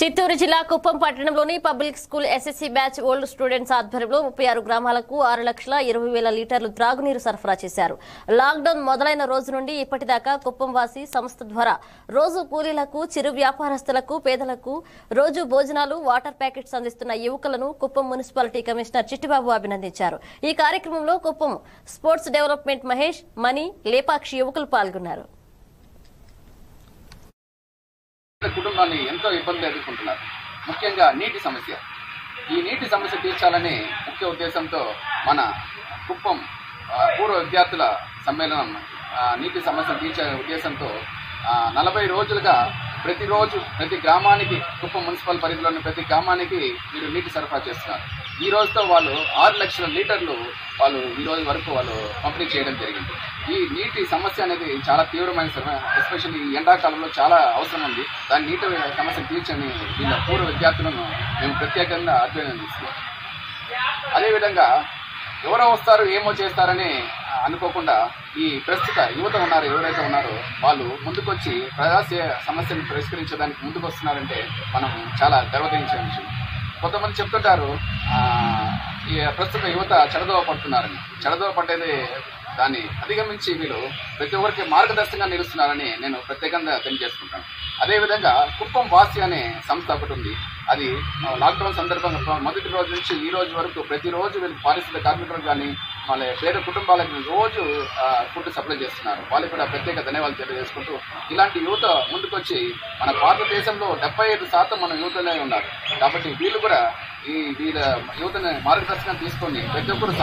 చిత్తూరు జిల్లా కుప్పం పట్టణంలోని public school SSC batch old students ఆధ్వర్యంలో ముప్పై ఆరు గ్రామాలకు ఆరు లక్షల ఇరవై వేల లీటర్లు త్రాగునీరు సరఫరా చేశారు లాక్డౌన్ మొదలైన రోజు నుండి ఇప్పటిదాకా కుప్పం వాసి సంస్థ ద్వారా రోజు కూలీలకు చిరు వ్యాపారస్తులకు పేదలకు రోజు భోజనాలు వాటర్ ప్యాకెట్స్ అందిస్తున్న యువకులను కుప్పం మున్సిపాలిటీ కమిషనర్ చిట్టిబాబు అభినందించారు ఈ కార్యక్రమంలో కుప్పం స్పోర్ట్స్ డెవలప్మెంట్ మహేష్ మణి లేపాక్షి యువకులు పాల్గొన్నారు కుటుంబాన్ని ఎంతో ఇబ్బందులు ఎదుర్కొంటున్నారు ముఖ్యంగా నీటి సమస్య ఈ నీటి సమస్య తీర్చాలనే ముఖ్య ఉద్దేశంతో మన కుప్పం ఆ, పూర్వ విద్యార్థుల సమ్మేళనం ఆ, నీటి సమస్యను తీర్చే ఉద్దేశంతో ఆ, నలభై రోజులుగా ప్రతిరోజు ప్రతి గ్రామానికి కుప్పం మున్సిపల్ పరిధిలోని ప్రతి గ్రామానికి వీరు నీటి సరఫరా చేస్తున్నారు ఈ రోజుతో వాళ్ళు ఆరు లక్షల లీటర్లు వాళ్ళు ఈ రోజు వరకు వాళ్ళు పంపిణీ చేయడం జరిగింది ఈ నీటి సమస్య అనేది చాలా తీవ్రమైన సమస్య ఎస్పెషల్లీ ఈ ఎండాకాలంలో చాలా అవసరం ఉంది దాని నీటి సమస్య తీర్చని వీళ్ళ పూర్వ విద్యార్థులను మేము ప్రత్యేకంగా అభ్యర్థిస్తున్నాం అదేవిధంగా ఎవరో వస్తారు ఏమో చేస్తారని ఆ, అనుకోకుండా ఈ ప్రస్తుత యువత ఉన్నారు ఎవరైతే ఉన్నారో వాళ్ళు ముందుకొచ్చి ప్రజా సే- సమస్యను పరిష్కరించడానికి ముందుకు వస్తున్నారంటే మనం చాలా గర్వదించే విషయం కొంతమంది చెప్తుంటారు ఆ, ఈ ప్రస్తుత యువత చెడదోవ పడుతున్నారని చెడదోవ పట్టేది దాన్ని అధిగమించి వీళ్ళు ప్రతి ఒక్కరికి మార్గదర్శకంగా నిలుస్తున్నారని నేను ప్రత్యేకంగా తెలియజేసుకుంటాను అదేవిధంగా కుప్పం వాసి అనే సంస్థ ఒకటి ఉంది అది ఆ, లాక్డౌన్ సందర్భంగా మొదటి రోజు నుంచి ఈ రోజు వరకు ప్రతిరోజు వీళ్ళు పారిశుద్ధ కార్మికులకు కానీ వాళ్ళ పేద కుటుంబాలకు రోజు ఆ, ఫుడ్ సప్లై చేస్తున్నారు వాళ్ళకి కూడా ప్రత్యేక ధన్యవాదాలు తెలియజేసుకుంటూ ఇలాంటి యువత ముందుకొచ్చి మన భారతదేశంలో డెబ్బై ఐదు శాతం మన యువతలే ఉన్నారు కాబట్టి వీళ్ళు కూడా ఈ వీళ్ళ యువతని మార్గదర్శకం తీసుకొని ప్రతి ఒక్కరు